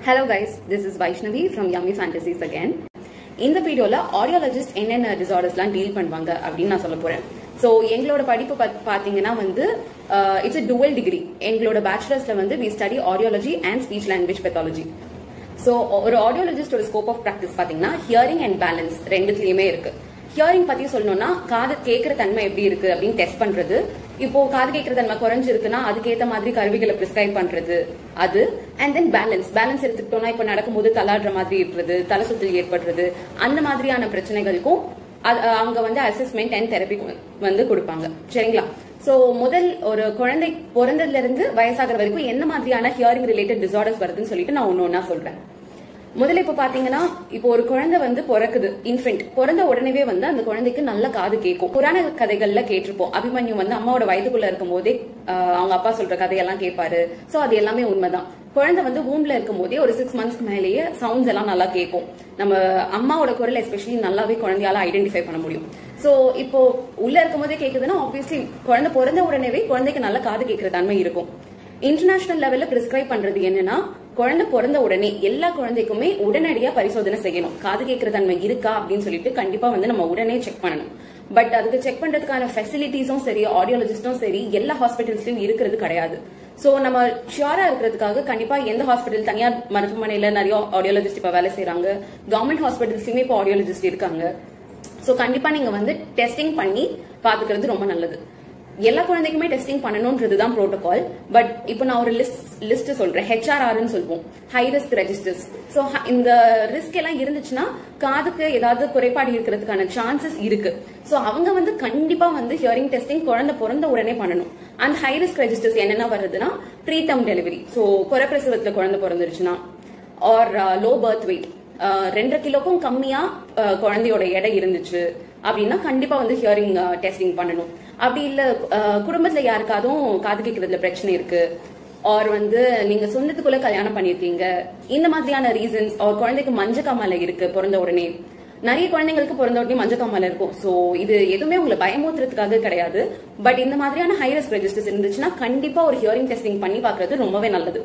hello guys this is Vaishnavi from Yummy Fantasies again இந்த வீடியோல audiologist என்னென்ன டிசார்டர்ஸ்லாம் டீல் பண்ணுவாங்க அப்படின்னு நான் சொல்ல போறேன் ஸோ எங்களோட படிப்பு பாத்- பாத்தீங்கன்னா வந்து இட்ஸ் a dual டிகிரி எங்களோட பேச்சுலர்ஸ்ல வந்து we study audiology and speech language pathology so ஒரு ஆடியாலஜிஸ்டோட ஸ்கோப் ஆஃப் ப்ராக்டிஸ் பாத்தீங்கன்னா ஹியரிங் அண்ட் பேலன்ஸ் ரெண்டுத்துலயுமே இருக்கு ஹியரிங் பத்தி சொல்லணும்னா காது கேட்கிற தன்மை எப்படி இருக்கு அப்படின்னு டெஸ்ட் பண்றது இப்போ காது கேட்கிற தன்மை குறைஞ்சிருக்குன்னா அதுக்கேத்த மாதிரி கருவிகளை பிரிஸ்கிரைப் பண்றது அது அண்ட் தென் பேலன்ஸ் பேலன்ஸ் எடுத்துக்கிட்டோம்னா இப்போ நடக்கும்போது தலாடுற மாதிரி இருக்கிறது தலை சுற்றல் ஏற்படுறது அந்த மாதிரியான பிரச்சனைகளுக்கும் அது- அவங்க வந்து அசஸ்மெண்ட் அண்ட் தெரப்பி வந்து கொடுப்பாங்க சரிங்களா சோ முதல் ஒரு குழந்தை பிறந்ததுல இருந்து வயசாகிற வரைக்கும் என்ன மாதிரியான ஹியரிங் ரிலேட்டட் டிசார்டர்ஸ் வருதுன்னு சொல்லிட்டு நான் ஒன்னு ஒன்னா சொல்றேன் முதல்ல இப்ப பாத்தீங்கன்னா இப்போ ஒரு குழந்தை வந்து பிறக்குது இன்ஃபென்ட் பிறந்த உடனேவே வந்து அந்த குழந்தைக்கு நல்ல காது கேட்கும் புராண கதைகள்ல கேட்டிருப்போம் அபிமன்யு வந்து அம்மாவோட வயதுக்குள்ள இருக்கும் போதே ஆஹ், அவங்க அப்பா சொல்ற கதையெல்லாம் கேட்பாரு சோ அது எல்லாமே உண்மைதான் குழந்தை வந்து ஊம்ல இருக்கும் போதே ஒரு சிக்ஸ் மந்த்ஸ்க்கு மேலேயே சவுண்ட்ஸ் எல்லாம் நல்லா கேட்கும் நம்ம அம்மாவோட குரல் எஸ்பெஷலி நல்லாவே குழந்தையால ஐடென்டிஃபை பண்ண முடியும் சோ இப்போ உள்ள இருக்கும் போதே கேக்குதுன்னா ஆப்வியஸ்லி குழந்தை பிறந்த உடனேவே குழந்தைக்கு நல்ல காது கேட்கிற தன்மை இருக்கும் இன்டர்நேஷனல் லெவல்ல பிரிஸ்கிரைப் பண்றது என்னன்னா குழந்தை பிறந்த உடனே எல்லா குழந்தைக்குமே உடனடியா பரிசோதனை செய்யணும் காது கேட்கிற தன்மை இருக்கா அப்படின்னு சொல்லிட்டு கண்டிப்பா வந்து நம்ம உடனே செக் பண்ணணும் பட் அதுக்கு செக் பண்றதுக்கான ஃபெசிலிட்டிஸும் சரி ஆடியாலஜிஸ்டும் சரி எல்லா ஹாஸ்பிட்டல்ஸ்லயும் இருக்கிறது கிடையாது சோ நம்ம ஷியரா இருக்கிறதுக்காக கண்டிப்பா எந்த ஹாஸ்பிட்டல் தனியார் மருத்துவமனையில நிறைய ஆடியாலஜிஸ்ட் இப்ப வேலை செய்றாங்க கவர்மெண்ட் ஹாஸ்பிட்டல்ஸ்லயுமே இப்போ ஆடியாலஜிஸ்ட் இருக்காங்க சோ கண்டிப்பா நீங்க வந்து டெஸ்டிங் பண்ணி பாத்துக்கிறது ரொம்ப நல்லது எல்லா குழந்தைக்குமே டெஸ்டிங் பண்ணணும்ன்றது தான் ப்ரோட்டோகால் பட் இப்போ நான் ஒரு லிஸ்ட் லிஸ்ட் சொல்றேன் ஹெச்ஆர்ஆர்னு சொல்லுவோம் ஹை ரிஸ்க் ரெஜிஸ்டர்ஸ் ஸோ இந்த ரிஸ்க் எல்லாம் இருந்துச்சுன்னா காதுக்கு ஏதாவது குறைபாடு இருக்கிறதுக்கான சான்சஸ் இருக்கு ஸோ அவங்க வந்து கண்டிப்பா வந்து ஹியரிங் டெஸ்டிங் குழந்தை பிறந்த உடனே பண்ணணும் அந்த ஹை ரிஸ்க் ரெஜிஸ்டர்ஸ் என்னென்ன வருதுன்னா ப்ரீடம் டெலிவரி ஸோ குறைப்பிரசவத்துல குழந்தை பிறந்துருச்சுன்னா ஆர் லோ பர்த் வெயிட் ரெண்டரை கிலோக்கும் கம்மியா அஹ், குழந்தையோட எடை இருந்துச்சு அப்படின்னா கண்டிப்பா வந்து ஹியரிங் டெஸ்டிங் பண்ணணும் அப்படி இல்ல அஹ், குடும்பத்துல யாருக்காதும் காது கேட்கறதுல பிரச்சனை இருக்கு ஆர் வந்து நீங்க சொந்தத்துக்குள்ள கல்யாணம் பண்ணிருக்கீங்க இந்த மாதிரியான ரீசன்ஸ் ஆர் குழந்தைக்கு மஞ்சக்காமலை இருக்கு பிறந்த உடனே நிறைய குழந்தைங்களுக்கு பிறந்த உடனே மஞ்சக்காமலை இருக்கும் சோ இது எதுவுமே உங்களை பயமூத்துறதுக்காக கிடையாது பட் இந்த மாதிரியான ஹை ரிஸ்க் ரெஜிஸ்டர்ஸ் இருந்துச்சுன்னா கண்டிப்பா ஒரு ஹியரிங் டெஸ்டிங் பண்ணி பாக்குறது ரொம்பவே நல்லது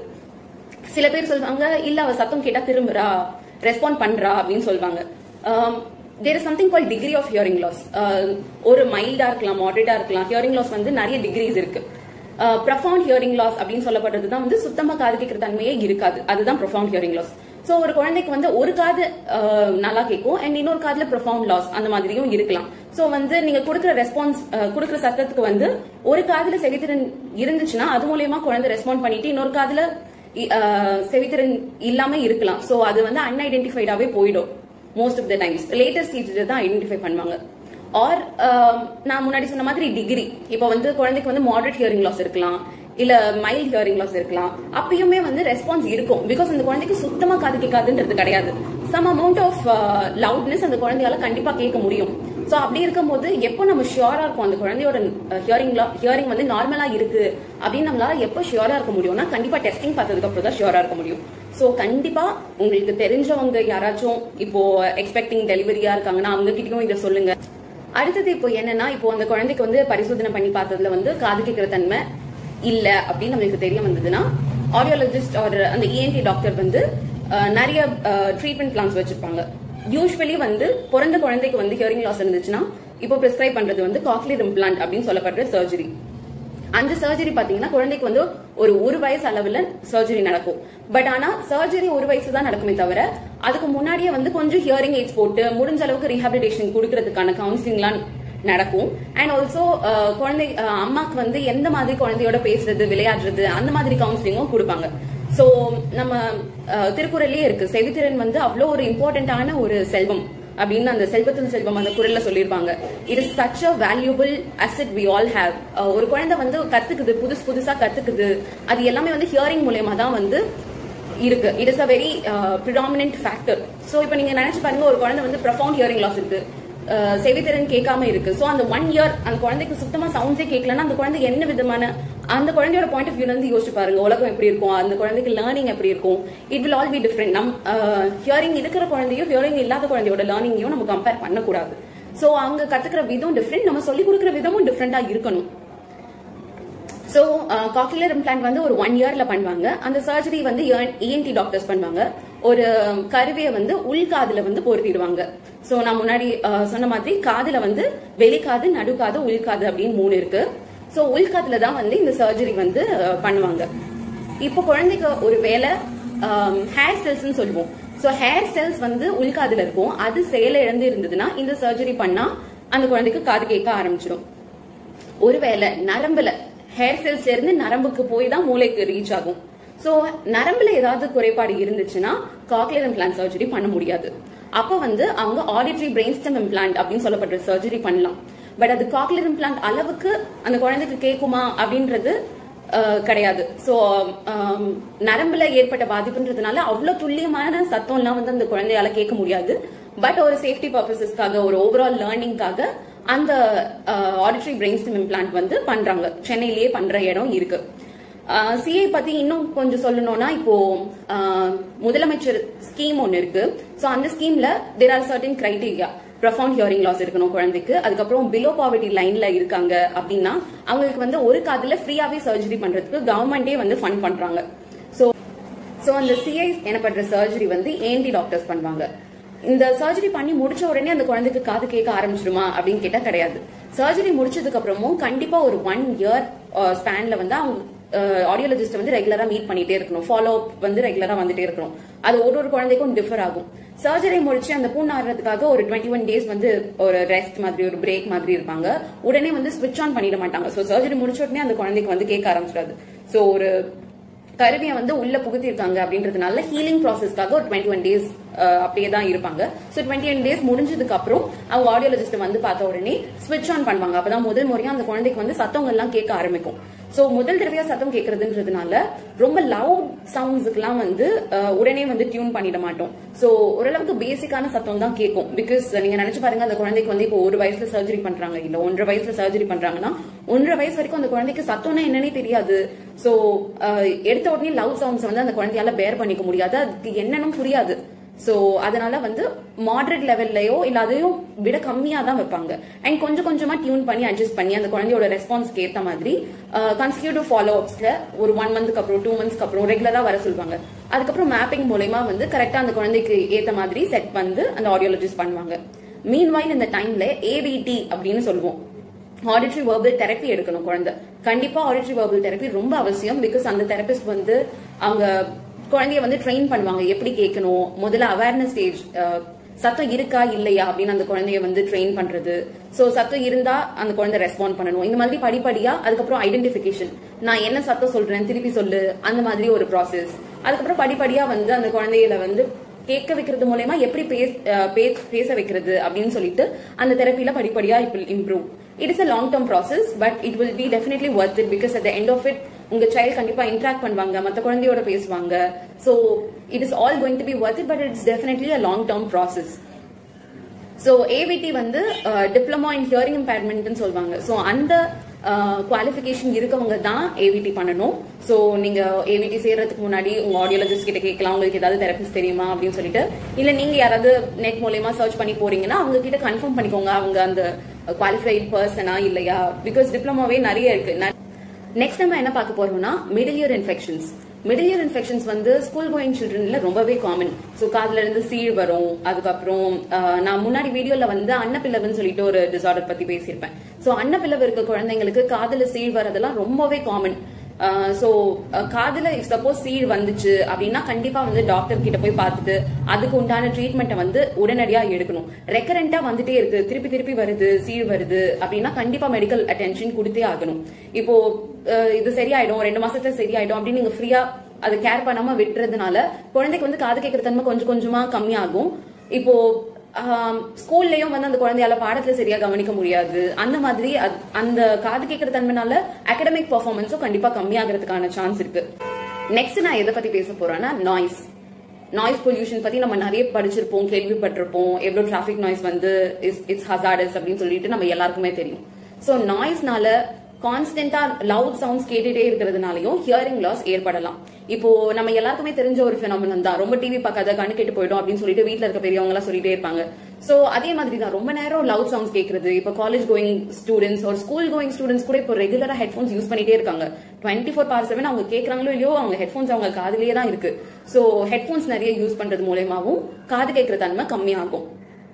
சில பேர் சொல்லுவாங்க இல்ல அவ சத்தம் கேட்டா திரும்புறா ரெஸ்பாண்ட் பண்றா அப்படின்னு சொல்லுவாங்க there is something call degree of hearing loss ஒரு மைல்டா இருக்கலாம் மாடரேட்டா இருக்கலாம் ஹியரிங் லாஸ் வந்து நிறைய டிகிரிஸ் இருக்கு ப்ரொஃபவுண்ட் ஹியரிங் லாஸ் அப்படின்னு சொல்லப்படுறது தான் வந்து சுத்தமா காது கேட்கிற தன்மையே இருக்காது அதுதான் ப்ரொஃபவுண்ட் ஹியரிங் லாஸ் சோ ஒரு குழந்தைக்கு வந்து ஒரு காது அஹ், நல்லா கேட்கும் அண்ட் இன்னொரு காதுல ப்ரொஃபவுண்ட் லாஸ் அந்த மாதிரியும் இருக்கலாம் சோ வந்து நீங்க கொடுக்குற ரெஸ்பான்ஸ் கொடுக்குற சத்தத்துக்கு வந்து ஒரு காதுல செவித்திறன் இருந்துச்சுன்னா அது மூலியமா குழந்தை ரெஸ்பாண்ட் பண்ணிட்டு இன்னொரு காதுல இ- ஆஹ் செவித்திறன் இல்லாம இருக்கலாம் சோ அது வந்து அன்ஐடென்டிஃபைடாவே போயிடும் most of the times later ஸ்டேஜ்ல தான் ஐடென்டிஃபை பண்ணுவாங்க ஆர் நான் முன்னாடி சொன்ன மாதிரி டிகிரி இப்போ வந்து குழந்தைக்கு வந்து மாடரேட் ஹியரிங் லாஸ் இருக்கலாம் இல்ல மைல்ட் ஹியரிங் லாஸ் இருக்கலாம் அப்பயுமே வந்து ரெஸ்பான்ஸ் இருக்கும் பிகாஸ் அந்த குழந்தைக்கு சுத்தமா காது கேட்காதுன்றது கிடையாது சம் அமௌண்ட் ஆஃப் லவுட்னஸ் அந்த குழந்தையால கண்டிப்பா கேட்க முடியும் சோ அப்படி இருக்கும்போது எப்போ நம்ம ஷியரா இருக்கும் அந்த குழந்தையோட ஹியரிங் ஹியரிங் வந்து நார்மலா இருக்கு அப்படின்னு நம்மளால எப்போ ஷியரா இருக்க முடியும்னா கண்டிப்பா டெஸ்டிங் பார்த்ததுக்கு அப்புறம் தான் ஷியரா இருக்க முடியும் சோ கண்டிப்பா உங்களுக்கு தெரிஞ்சவங்க யாராச்சும் இப்போ எக்ஸ்பெக்டிங் டெலிவரியா இருக்காங்கன்னா அவங்க கிட்டயும் இதை சொல்லுங்க அடுத்தது இப்போ என்னன்னா இப்போ அந்த குழந்தைக்கு வந்து பரிசோதனை பண்ணி பார்த்ததுல வந்து காது கேட்கிற தன்மை இல்ல அப்படின்னு நம்மளுக்கு தெரிய வந்ததுன்னா ஆடியாலஜிஸ்ட் ஆர் அந்த இஎன்டி டாக்டர் வந்து அஹ், நிறைய ட்ரீட்மெண்ட் பிளான்ஸ் வச்சிருப்பாங்க யூஸ்வலி வந்து பிறந்த குழந்தைக்கு வந்து ஹியரிங் லாஸ் இருந்துச்சுன்னா இப்போ பிரிஸ்கிரைப் பண்றது வந்து காக்லியர் இம்ப்ளான்ட் அப்படின்னு சொல்லப்படுற சர்ஜரி அந்த சர்ஜரி பாத்தீங்கன்னா குழந்தைக்கு வந்து ஒரு ஒரு வயசு அளவுல சர்ஜரி நடக்கும் பட் ஆனா சர்ஜரி ஒரு வயசு தான் நடக்குமே தவிர அதுக்கு முன்னாடியே வந்து கொஞ்சம் ஹியரிங் எய்ட்ஸ் போட்டு முடிஞ்ச அளவுக்கு ரீஹாபிலிட்டேஷன் கொடுக்கறதுக்கான கவுன்சிலிங்லாம் நடக்கும் அண்ட் ஆல்சோ குழந்தை அஹ், அம்மாக்கு வந்து எந்த மாதிரி குழந்தையோட பேசுறது விளையாடுறது அந்த மாதிரி கவுன்சிலிங்கும் கொடுப்பாங்க சோ நம்ம அஹ், திருக்குறள்லயே இருக்கு செவித்திறன் வந்து அவ்வளோ ஒரு இம்பார்ட்டன்டான ஒரு செல்வம் அப்படின்னு அந்த செல்வத்தின் செல்வம் அந்த குரல்ல சொல்லியிருப்பாங்க it is such a valuable asset we all have ஒரு குழந்தை வந்து கத்துக்குது புதுசு புதுசா கத்துக்குது அது எல்லாமே வந்து ஹியரிங் மூலியமா தான் வந்து இருக்கு it is a very predominant factor so இப்போ நீங்க நினைச்சு பாருங்க ஒரு குழந்தை வந்து ப்ரொஃபவுண்ட் ஹியரிங் லாஸ் இருக்கு அஹ், செவித்திறன் கேட்காம இருக்கு ஸோ அந்த ஒன் இயர் அந்த குழந்தைக்கு சுத்தமா சவுண்ட்ஸே கேட்கலன்னா அந்த குழந்தைக்கு என்ன விதமான அந்த குழந்தையோட பாயிண்ட் ஆஃப் வியூல இருந்து யோசிச்சு பாருங்க உலகம் எப்படி இருக்கும் அந்த குழந்தைக்கு லேர்னிங் எப்படி இருக்கும் it will all be different நம் ஹியரிங் இருக்கிற குழந்தையும் ஹியரிங் இல்லாத குழந்தையோட லேர்னிங்கையும் நம்ம கம்பேர் பண்ணக்கூடாது ஸோ அவங்க கத்துக்கிற விதம் டிஃப்ரெண்ட் நம்ம சொல்லி கொடுக்குற விதமும் டிஃப்ரெண்டா இருக்கணும் ஸோ காக்லியர் இம்ப்ளான்ட் வந்து ஒரு ஒன் இயர்ல பண்ணுவாங்க அந்த சர்ஜரி வந்து இஎன்டி டாக்டர்ஸ் பண்ணுவாங்க ஒரு கருவியை வந்து உள்காதுல வந்து பொருத்திடுவாங்க ஸோ நான் முன்னாடி அஹ், சொன்ன மாதிரி காதுல வந்து வெளிக்காது நடுக்காது உள்காது அப்படின்னு மூணு இருக்கு ஸோ உள்காதுல தான் வந்து இந்த சர்ஜரி வந்து அஹ், பண்ணுவாங்க இப்போ குழந்தைக்கு ஒரு வேலை ஹேர் செல்ஸ்னு சொல்லுவோம் ஸோ ஹேர் செல்ஸ் வந்து உள்காதுல இருக்கும் அது செயல இழந்து இருந்ததுன்னா இந்த சர்ஜரி பண்ணா அந்த குழந்தைக்கு காது கேட்க ஆரம்பிச்சிடும் ஒருவேளை நரம்புல ஹேர் செல்ஸ்ல இருந்து நரம்புக்கு போய் தான் மூளைக்கு ரீச் ஆகும் சோ நரம்புல ஏதாவது குறைபாடு இருந்துச்சுன்னா காக்லியர் இம்ப்ளான்ட் சர்ஜரி பண்ண முடியாது அப்ப வந்து அவங்க ஆடிட்டரி பிரெயின் ஸ்டெம் இம்ப்ளான்ட் அப்படின்னு சொல்லப்படுற சர்ஜரி பண்ணலாம் பட் அது காக்லியர் இம்ப்ளான்ட் அளவுக்கு அந்த குழந்தைக்கு கேட்குமா அப்படின்றது அஹ், கிடையாது சோ நரம்புல ஏற்பட்ட பாதிப்புன்றதுனால அவ்வளவு துல்லியமான சத்தம்லாம் வந்து அந்த குழந்தையால கேட்க முடியாது பட் ஒரு சேஃப்டி பர்பசஸ்க்காக ஒரு ஓவரால் லேர்னிங்காக அந்த ஆடிட்டரி பிரெயின் ஸ்டெம் இம்ப்ளான்ட் வந்து பண்றாங்க சென்னையிலேயே பண்ற இடம் இருக்கு சிஐ பத்தி இன்னும் கொஞ்சம் சொல்லணும்னா இப்போ ஆஹ், முதலமைச்சர் ஸ்கீம் ஒன்னு இருக்கு சோ அந்த ஸ்கீம்ல there are certain criteria profound hearing loss இருக்கணும் குழந்தைக்கு அதுக்கப்புறம் பிலோ பாவர்ட்டி லைன்ல இருக்காங்க அப்படின்னா அவங்களுக்கு வந்து ஒரு காதுல ஃப்ரீயாவே சர்ஜரி பண்றதுக்கு கவர்மெண்டே வந்து ஃபண்ட் பண்றாங்க சோ சோ அந்த சிஐ எனப்படுற சர்ஜரி வந்து ஏன்டி டாக்டர்ஸ் பண்ணுவாங்க இந்த சர்ஜரி பண்ணி முடிச்ச உடனே அந்த குழந்தைக்கு காது கேட்க ஆரம்பிச்சிடுமா அப்படின்னு கேட்டா கிடையாது சர்ஜரி முடிச்சதுக்கு அப்புறமும் கண்டிப்பா ஒரு ஒன் இயர் ஸ்பேன்ல வந்து அவங்க ஆடியோலஜிஸ்ட் வந்து ரெகுலரா மீட் பண்ணிட்டே இருக்கணும் ஃபாலோ அப் வந்து ரெகுலரா வந்துட்டே இருக்கணும் அது ஒரு ஒரு குழந்தைக்கும் டிஃபர் ஆகும் சர்ஜரி முடிச்சு அந்த புண் ஆடுறதுக்காக ஒரு டுவெண்ட்டி ஒன் டேஸ் வந்து ஒரு ரெஸ்ட் மாதிரி ஒரு பிரேக் மாதிரி இருப்பாங்க உடனே வந்து ஸ்விட்ச் ஆன் பண்ணிட மாட்டாங்க ஸோ சர்ஜரி முடிச்ச உடனே அந்த குழந்தைக்கு வந்து கேட்க ஆரம்பிச்சிடாது ஸோ ஒரு கருவியை வந்து உள்ள புகுத்திருக்காங்க அப்படின்றதுனால ஹீலிங் ப்ராசஸ்க்காக ஒரு டுவெண்ட்டி ஒன் டேஸ் அப்படியே தான் இருப்பாங்க ஸோ டுவெண்ட்டி ஒன் டேஸ் முடிஞ்சதுக்கு அப்புறம் அவங்க ஆடியோலஜிஸ்ட் வந்து பார்த்த உடனே ஸ்விட்ச் ஆன் பண்ணுவாங்க அப்பதான் முதல் முறையா அந்த குழந்தைக்கு வந்து சத்தங்கள் எல்லாம் கேட்க ஆரம்பிக்கும் ஸோ முதல் தடவையா சத்தம் கேட்கறதுன்றதுனால ரொம்ப லவுட் சவுண்ட்ஸுக்குலாம் வந்து அஹ், உடனே வந்து டியூன் பண்ணிட மாட்டோம் ஸோ ஓரளவுக்கு பேசிக்கான சத்தம் தான் கேட்கும் பிகாஸ் நீங்க நினைச்சு பாருங்க அந்த குழந்தைக்கு வந்து இப்போ ஒரு வயசுல சர்ஜரி பண்றாங்க இல்ல ஒன்றரை வயசுல சர்ஜரி பண்றாங்கன்னா ஒன்றரை வயசு வரைக்கும் அந்த குழந்தைக்கு சத்தம்னா என்னன்னே தெரியாது ஸோ எடுத்த உடனே லவ் சவுண்ட்ஸ் வந்து அந்த குழந்தையால பேர் பண்ணிக்க முடியாது அதுக்கு என்னன்னு புரியாது சோ அதனால வந்து மாடரேட் லெவல்லயோ இல்ல அதையும் விட கம்மியா தான் வைப்பாங்க அண்ட் கொஞ்சம் கொஞ்சமா டியூன் பண்ணி அட்ஜஸ்ட் பண்ணி அந்த குழந்தையோட ரெஸ்பான்ஸ்க்கு ஏத்த மாதிரி கன்சிக்யூட்டிவ் ஃபாலோ அப்ஸ்ல ஒரு ஒன் மந்த்க்கு அப்புறம் டூ மந்த்ஸ்க்கு அப்புறம் ரெகுலரா வர சொல்லுவாங்க அதுக்கப்புறம் மேப்பிங் மூலயமா வந்து கரெக்டா அந்த குழந்தைக்கு ஏத்த மாதிரி செட் வந்து அந்த ஆடியோலஜிஸ்ட் பண்ணுவாங்க மீன்வைல் இந்த டைம்ல ஏவிடி அப்படின்னு சொல்லுவோம் ஆடிட்டரி வெர்பல் தெரப்பி எடுக்கணும் குழந்தை கண்டிப்பா ஆடிட்டரி வெர்பல் தெரப்பி ரொம்ப அவசியம் பிகாஸ் அந்த தெரபிஸ்ட் வந்து அவங்க குழந்தைய வந்து ட்ரெயின் பண்ணுவாங்க எப்படி கேட்கணும் முதல்ல அவேர்னஸ் ஸ்டேஜ் சத்தம் இருக்கா இல்லையா அப்படின்னு அந்த குழந்தைய வந்து ட்ரெயின் பண்றது சோ சத்தம் இருந்தா அந்த குழந்தை ரெஸ்பாண்ட் பண்ணணும் இந்த மாதிரி படிப்படியா அதுக்கப்புறம் ஐடென்டிபிகேஷன் நான் என்ன சத்தம் சொல்றேன் திருப்பி சொல்லு அந்த மாதிரி ஒரு ப்ராசஸ் அதுக்கப்புறம் படிப்படியா வந்து அந்த குழந்தையில வந்து கேட்க வைக்கிறது மூலயமா எப்படி பேச- அஹ் பே- பேச வைக்கிறது அப்படின்னு சொல்லிட்டு அந்த தெரப்பில படிப்படியா it will improve it is a long term process but it will be definitely worth it because at end of it உங்க சைல்ட் கண்டிப்பா இன்ட்ராக்ட் பண்ணுவாங்க மத்த குழந்தையோட பேசுவாங்க so it is all going to be worth it but it's definitely a long term process so AVT வந்து diploma in hearing இம்பேர்மெண்ட்னு சொல்லுவாங்க so அந்த குவாலிஃபிகேஷன் இருக்கவங்க தான் ஏவிடி பண்ணணும் ஸோ நீங்க ஏவிடி செய்யறதுக்கு முன்னாடி உங்க ஆடியோலஜிஸ்ட் கிட்ட கேட்கலாம் உங்களுக்கு ஏதாவது தெரபிஸ்ட் தெரியுமா அப்படின்னு சொல்லிட்டு இல்ல நீங்க யாராவது நெட் மூலயமா சர்ச் பண்ணி போறீங்கன்னா அவங்க கிட்ட கன்ஃபார்ம் பண்ணிக்கோங்க அவங்க அந்த குவாலிஃபைட் பர்சனா இல்லையா பிகாஸ் டிப்ளமாவே நிறைய இருக்கு நெக்ஸ்ட் நம்ம என்ன பார்க்க போறோம்னா middle ear infections middle ear infections வந்து ஸ்கூல் கோயிங் சில்ட்ரன்ல ரொம்பவே காமன் ஸோ காதுல இருந்து சீழ் வரும் அதுக்கப்புறம் ஆஹ், நான் முன்னாடி வீடியோல வந்து அன்னப்பிளவுன்னு சொல்லிட்டு ஒரு டிசார்டர் பத்தி பேசியிருப்பேன் ஸோ அன்னப்பிளவு இருக்க குழந்தைங்களுக்கு காதுல சீழ் வரதெல்லாம் ரொம்பவே காமன் ஸோ காதுல இஃப் சப்போஸ் சீழ் வந்துச்சு அப்படின்னா கண்டிப்பா வந்து டாக்டர் கிட்ட போய் பார்த்துட்டு அதுக்கு உண்டான ட்ரீட்மெண்ட்டை வந்து உடனடியா எடுக்கணும் ரெக்கரண்டா வந்துட்டே இருக்கு திருப்பி திருப்பி வருது சீழ் வருது அப்படின்னா கண்டிப்பா மெடிக்கல் அட்டென்ஷன் கொடுத்தே ஆகணும் இப்போ அஹ், இது சரியாயிடும் ரெண்டு மாசத்துல சரியாயிடும் அப்படின்னு நீங்க ஃப்ரீயா அது கேர் பண்ணாம விட்டுறதுனால குழந்தைக்கு வந்து காது கேட்கற தன்மை கொஞ்சம் கொஞ்சமா கம்மியாகும் இப்போ ஆம், ஸ்கூல்லயும் வந்து அந்த குழந்தையால பாடத்துல சரியா கவனிக்க முடியாது அந்த மாதிரி அத்- அந்த காது கேட்கற தன்மைனால அகடமிக் பெர்ஃபார்மன்ஸும் கண்டிப்பா கம்மியாகிறதுக்கான சான்ஸ் இருக்கு நெக்ஸ்ட் நான் எதை பத்தி பேச போறேன்னா நாய்ஸ் நாய்ஸ் பொல்யூஷன் பத்தி நம்ம நிறைய படிச்சிருப்போம் கேள்விப்பட்டிருப்போம் எவ்வளவு டிராபிக் நாய்ஸ் வந்து இட்ஸ் ஹசார்டஸ் அப்படின்னு சொல்லிட்டு நம்ம எல்லாருக்குமே தெரியும் சோ நாய்ஸ்னால கான்ஸ்டன்டா லவுட் சவுண்ட்ஸ் கேட்டுட்டே இருக்கிறதுனாலயும் ஹியரிங் லாஸ் ஏற்படலாம் இப்போ நம்ம எல்லாருக்குமே தெரிஞ்ச ஒரு பினாமினன் தான் ரொம்ப டிவி பார்க்காத கண்ணு கெட்டு போயிடும் அப்படின்னு சொல்லிட்டு வீட்ல இருக்க பெரியவங்க எல்லாம் சொல்லிட்டே இருப்பாங்க ஸோ அதே மாதிரி தான் ரொம்ப நேரம் லவுட் சவுண்ட்ஸ் கேட்கறது இப்போ காலேஜ் கோயிங் ஸ்டூடெண்ட்ஸ் ஒரு ஸ்கூல் கோயிங் ஸ்டூடெண்ட்ஸ் கூட இப்போ ரெகுலரா ஹெட்ஃபோன்ஸ் யூஸ் பண்ணிட்டே இருக்காங்க டுவெண்ட்டி ஃபோர் பார் செவன் அவங்க கேட்கறாங்களோ இல்லையோ அவங்க ஹெட்ஃபோன்ஸ் அவங்க காதுலயே தான் இருக்கு ஸோ ஹெட்ஃபோன்ஸ் நிறைய யூஸ் பண்றது மூலயமாவும் காது கேட்கற தன்மை கம்மியாகும்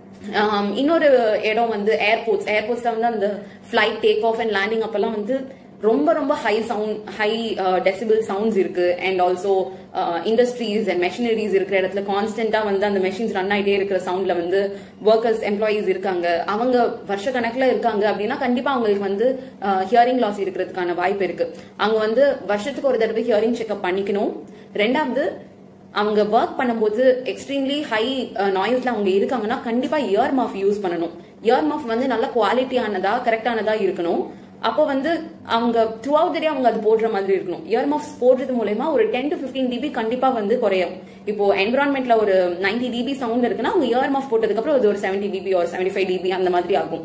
ஆம், இன்னொரு இடம் வந்து ஏர்போர்ட்ஸ் ஏர்போர்ட்ஸ்ல வந்து அந்த flight take off and landing அப்பெல்லாம் வந்து ரொம்ப ரொம்ப high sound high decibel sounds இருக்கு and also industries and machineries இருக்கிற இடத்துல கான்ஸ்டன்டா வந்து அந்த மெஷின்ஸ் ரன் ஆயிட்டே இருக்கிற சவுண்ட்ல வந்து ஒர்க்கர்ஸ் எம்ப்ளாயீஸ் இருக்காங்க அவங்க வருஷ கணக்குல இருக்காங்க அப்படின்னா கண்டிப்பா அவங்களுக்கு வந்து ஹியரிங் லாஸ் இருக்கிறதுக்கான வாய்ப்பு இருக்கு அவங்க வந்து வருஷத்துக்கு ஒரு தடவை ஹியரிங் செக்அப் பண்ணிக்கணும் ரெண்டாவது அவங்க ஒர்க் பண்ணும்போது எக்ஸ்ட்ரீம்லி ஹை நாய்ஸ்ல அவங்க இருக்காங்கன்னா கண்டிப்பா இயர் மாஃப் யூஸ் பண்ணணும் இயர் மாஃப் வந்து நல்ல குவாலிட்டியானதா கரெக்டானதா இருக்கணும் அப்போ வந்து அவங்க த்ரூ அவுட் டே அவங்க அது போடுற மாதிரி இருக்கணும் இயர் மாஃப்ஸ் போடுறது மூலயமா ஒரு டென் டு பிப்டீன் டிபி கண்டிப்பா வந்து குறையும் இப்போ என்விரான்மெண்ட்ல ஒரு 90 டிபி சவுண்ட் இருக்குன்னா அவங்க இயர் மாஃப் போட்டதுக்கு அப்புறம் அது ஒரு செவன்டி டிபி ஒரு செவன்டி ஃபைவ் டிபி அந்த மாதிரி ஆகும்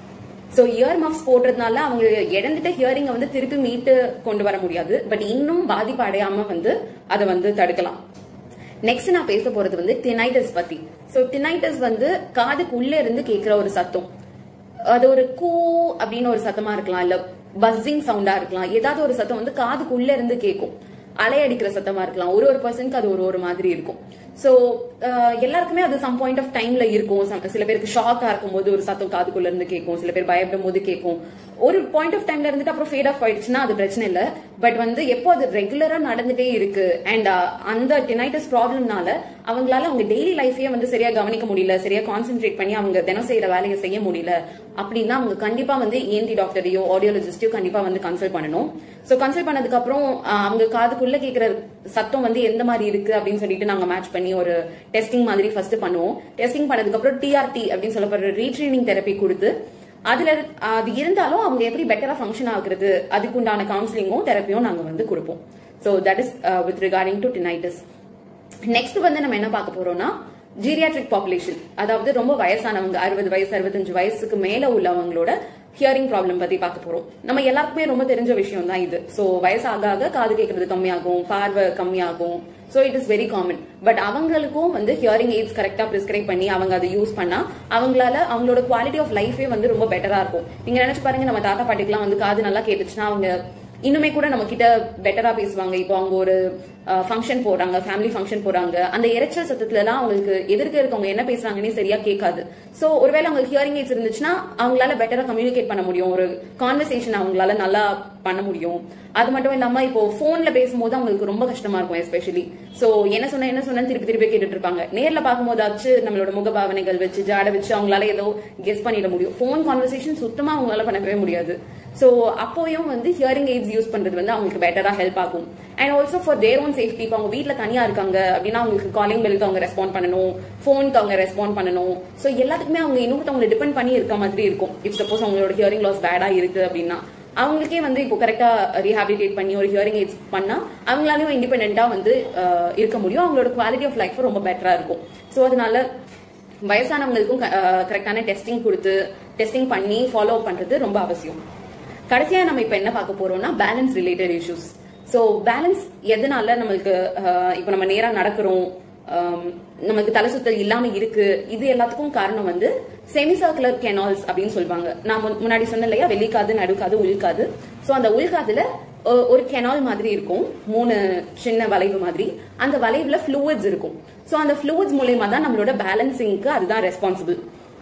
சோ இயர் மஃப்ஸ் போடுறதுனால அவங்க இழந்துட்ட ஹியரிங்கை வந்து திருப்பி மீட்டு கொண்டு வர முடியாது பட் இன்னும் பாதிப்பு அடையாம வந்து அதை வந்து தடுக்கலாம் நெக்ஸ்ட் நான் பேச போறது வந்து டினைட்டஸ் பத்தி சோ டினைட்டஸ் வந்து காதுக்கு உள்ள இருந்து கேக்குற ஒரு சத்தம் அது ஒரு கூ அப்படின்னு ஒரு சத்தமா இருக்கலாம் இல்ல பஸ்ஸிங் சவுண்டா இருக்கலாம் ஏதாவது ஒரு சத்தம் வந்து காதுக்கு உள்ள இருந்து கேட்கும் அலையடிக்கிற சத்தமா இருக்கலாம் ஒரு ஒரு பர்சனுக்கு அது ஒரு ஒரு மாதிரி இருக்கும் சோ எல்லாருக்குமே அது சம் பாயிண்ட் ஆஃப் டைம்ல இருக்கும் Some- சில பேருக்கு ஷாக்கா இருக்கும் போது ஒரு சத்தம் காதுக்குள்ள இருந்து கேட்கும் சில பேர் பயப்படும் போது கேட்கும் ஒரு பாயிண்ட் ஆஃப் டைம்ல இருந்துட்டு அப்புறம் ஃபேட் ஆஃப் ஆயிடுச்சுன்னா அது பிரச்சனை இல்ல பட் வந்து எப்போ அது ரெகுலரா நடந்துட்டே இருக்கு அண்ட் அந்த டினைட்டஸ் ப்ராப்ளம்னால அவங்களால அவங்க டெய்லி லைஃபையே வந்து சரியா கவனிக்க முடியல சரியா கான்சென்ட்ரேட் பண்ணி அவங்க தினம் செய்யற வேலையை செய்ய முடியல அப்படின்னா அவங்க கண்டிப்பா வந்து ஏன்டி டாக்டரையோ ஆடியோலஜிஸ்டையோ கண்டிப்பா வந்து கன்சல்ட் பண்ணணும் சோ கன்சல்ட் பண்ணதுக்கு அப்புறம் ஆஹ், அவங்க காதுக்குள்ள கேக்குற சத்தம் வந்து எந்த மாதிரி இருக்கு அப்படின்னு சொல்லிட்டு நாங்க மேட்ச் பண்ணி ஒரு டெஸ்டிங் மாதிரி ஃபர்ஸ்ட் பண்ணுவோம் டெஸ்டிங் பண்ணதுக்கு அப்புறம் டிஆர்டி அப்படின்னு சொல்லப்படுற ரீட்ரைனிங் தெரப்பி கொடுத்து அதுல அது இருந்தாலும் அவங்க எப்படி பெட்டரா ஃபங்க்ஷன் ஆகுறது அதுக்குண்டான கவுன்சிலிங்கும் தெரப்பியும் நாங்க வந்து கொடுப்போம் so that is with regarding to tinnitus next வந்து நம்ம என்ன பார்க்க போறோம்னா ஜீரியாட்ரிக் பாப்புலேஷன் அதாவது ரொம்ப வயசானவங்க அறுபது வயசு அறுபத்தஞ்சு வயசுக்கு மேல உள்ளவங்களோட ஹியரிங் ப்ராப்ளம் பத்தி பார்க்க போறோம் நம்ம எல்லாருக்குமே ரொம்ப தெரிஞ்ச விஷயம் தான் இது சோ வயசாக ஆக காது கேட்கறது கம்மியாகும் பார்வை கம்மியாகும் so it is very common but அவங்களுக்கும் வந்து ஹியரிங் எய்ட்ஸ் கரெக்டா பிரிஸ்கிரைப் பண்ணி அவங்க அதை யூஸ் பண்ணா அவங்களால அவங்களோட குவாலிட்டி ஆஃப் லைஃபே வந்து ரொம்ப பெட்டரா இருக்கும் நீங்க நினைச்சு பாருங்க நம்ம தாத்தா பாட்டிக்கெல்லாம் வந்து காது நல்லா கேட்டுச்சுன்னா அவங்க இன்னுமே கூட நம்ம கிட்ட பெட்டரா பேசுவாங்க இப்போ அவங்க ஒரு ஃபங்க்ஷன் போறாங்க ஃபேமிலி ஃபங்க்ஷன் போறாங்க அந்த இரைச்சல் சத்தத்துல எல்லாம் அவங்களுக்கு எதிர்க்க இருக்கவங்க என்ன பேசுறாங்கன்னே சரியா கேட்காது சோ ஒருவேளை அவங்களுக்கு ஹியரிங் எய்ட்ஸ் இருந்துச்சுன்னா அவங்களால பெட்டரா கம்யூனிகேட் பண்ண முடியும் ஒரு கான்வர்சேஷன் அவங்களால நல்லா பண்ண முடியும் அது மட்டும் இல்லாம இப்போ போன்ல பேசும்போது அவங்களுக்கு ரொம்ப கஷ்டமா இருக்கும் எஸ்பெஷலி சோ என்ன சொன்ன என்ன சொன்னு திருப்பி திருப்பி கேட்டுட்டு இருப்பாங்க நேர்ல பார்க்கும்போதாச்சு நம்மளோட முகபாவனைகள் வச்சு ஜாட வச்சு அவங்களால ஏதோ கெஸ் பண்ணிட முடியும் போன் கான்வர்சேஷன் சுத்தமா அவங்களால பண்ணவே முடியாது சோ அப்போயும் வந்து ஹியரிங் எய்ட்ஸ் யூஸ் பண்றது வந்து அவங்களுக்கு பெட்டரா ஹெல்ப் ஆகும் and also for their own safety இப்போ அவங்க வீட்ல தனியா இருக்காங்க அப்படின்னா அவங்களுக்கு காலிங் பெல்க்கு அவங்க ரெஸ்பாண்ட் பண்ணணும் ஃபோனுக்கு அவங்க ரெஸ்பாண்ட் பண்ணணும் சோ எல்லாத்துக்குமே அவங்க இன்னொருத்தவங்களை டிபெண்ட் பண்ணி இருக்க மாதிரி இருக்கும் இப் சப்போஸ் அவங்களோட ஹியரிங் லாஸ் பேடா இருக்கு அப்படின்னா அவங்களுக்கே வந்து இப்போ கரெக்டா ரீஹாபிலிட்டேட் பண்ணி ஒரு ஹியரிங் எய்ட்ஸ் பண்ணா அவங்களாலையும் இண்டிபெண்டா வந்து அஹ், இருக்க முடியும் அவங்களோட குவாலிட்டி ஆஃப் லைஃப் ரொம்ப பெட்டரா இருக்கும் சோ அதனால வயசானவங்களுக்கும் கரெக்டான டெஸ்டிங் கொடுத்து டெஸ்டிங் பண்ணி ஃபாலோ பண்றது ரொம்ப அவசியம் கடைசியா நம்ம இப்ப என்ன பார்க்க போறோம்னா balance related issues so balance எதனால நம்மளுக்கு அஹ், இப்ப நம்ம நேரா நடக்கிறோம் ஆம், நமக்கு தலை சுத்தல் இல்லாம இருக்கு இது எல்லாத்துக்கும் காரணம் வந்து செமி சர்க்குலர் கெனால்ஸ் அப்படின்னு சொல்லுவாங்க நான் முன்- முன்னாடி சொன்னேன் இல்லையா வெளிக்காது நடுக்காது உள்காது சோ அந்த உள்காதுல ஒ- ஒரு கெனால் மாதிரி இருக்கும் மூணு சின்ன வளைவு மாதிரி அந்த வளைவுல ஃப்ளூயிட்ஸ் இருக்கும் சோ அந்த ஃப்ளூயிட்ஸ் மூலயமா தான் நம்மளோட பேலன்சிங்க்கு அதுதான் ரெஸ்பான்சிபிள்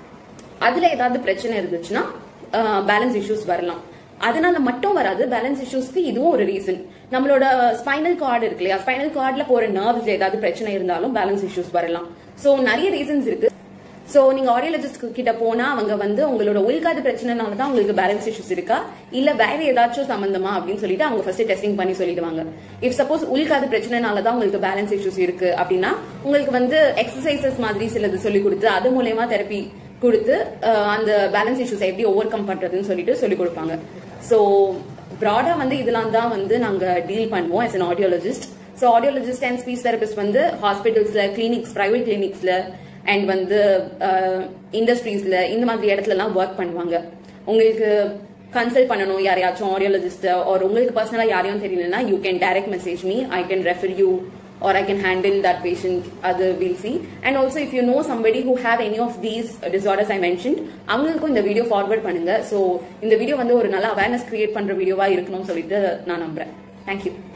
அதுல ஏதாவது பிரச்சனை இருந்துச்சுன்னா பேலன்ஸ் இஷ்யூஸ் வரலாம் அதனால மட்டும் வராது பேலன்ஸ் இஷ்யூஸ்க்கு இதுவும் ஒரு ரீசன் நம்மளோட ஸ்பைனல் கார்டு இருக்கு இல்லையா ஸ்பைனல் கார்டுல போற நர்வ்ஸ்ல ஏதாவது பிரச்சனை இருந்தாலும் பேலன்ஸ் இஷ்யூஸ் வரலாம் சோ நிறைய ரீசன்ஸ் இருக்கு சோ நீங்க ஆடியோலஜிஸ்ட் கிட்ட போனா அவங்க வந்து உங்களோட உள்காது பிரச்சனைனால தான் உங்களுக்கு பேலன்ஸ் இஷ்யூஸ் இருக்கா இல்ல வேற ஏதாச்சும் சம்பந்தமா அப்படின்னு சொல்லிட்டு அவங்க ஃபர்ஸ்ட் டெஸ்டிங் பண்ணி சொல்லிடுவாங்க இஃப் சப்போஸ் உள்காது பிரச்சனைனால தான் உங்களுக்கு பேலன்ஸ் இஷ்யூஸ் இருக்கு அப்படின்னா உங்களுக்கு வந்து எக்ஸசைசஸ் மாதிரி சிலது சொல்லி கொடுத்து அது மூலயமா தெரப்பி கொடுத்து அஹ், அந்த பேலன்ஸ் இஷ்யூஸ் எப்படி ஓவர் கம் பண்றதுன்னு சொல்லிட்டு சொல்லி கொடுப்பாங்க சோ ப்ராடா வந்து இதெல்லாம் தான் வந்து நாங்க டீல் பண்ணுவோம் as an audiologist so audiologist and speech therapist வந்து ஹாஸ்பிட்டல்ஸ்ல கிளினிக்ஸ் பிரைவேட் கிளினிக்ஸ்ல அண்ட் வந்து இண்டஸ்ட்ரீஸ்ல இந்த மாதிரி இடத்துல எல்லாம் ஒர்க் பண்ணுவாங்க உங்களுக்கு கன்சல்ட் பண்ணணும் யாரையாச்சும் ஆடியோலஜிஸ்ட் ஒரு உங்களுக்கு பர்சனலா யாரையும் தெரியலனா you can direct message me I can refer you or I can handle that patient other we'll see and also if you know somebody who have any of these disorders I mentioned அவங்களுக்கும் இந்த வீடியோ forward பண்ணுங்க so இந்த video வந்து ஒரு நல்ல awareness create பண்ற வீடியோவா இருக்கணும்னு சொல்லிட்டு நான் நம்புறேன் தேங்க்யூ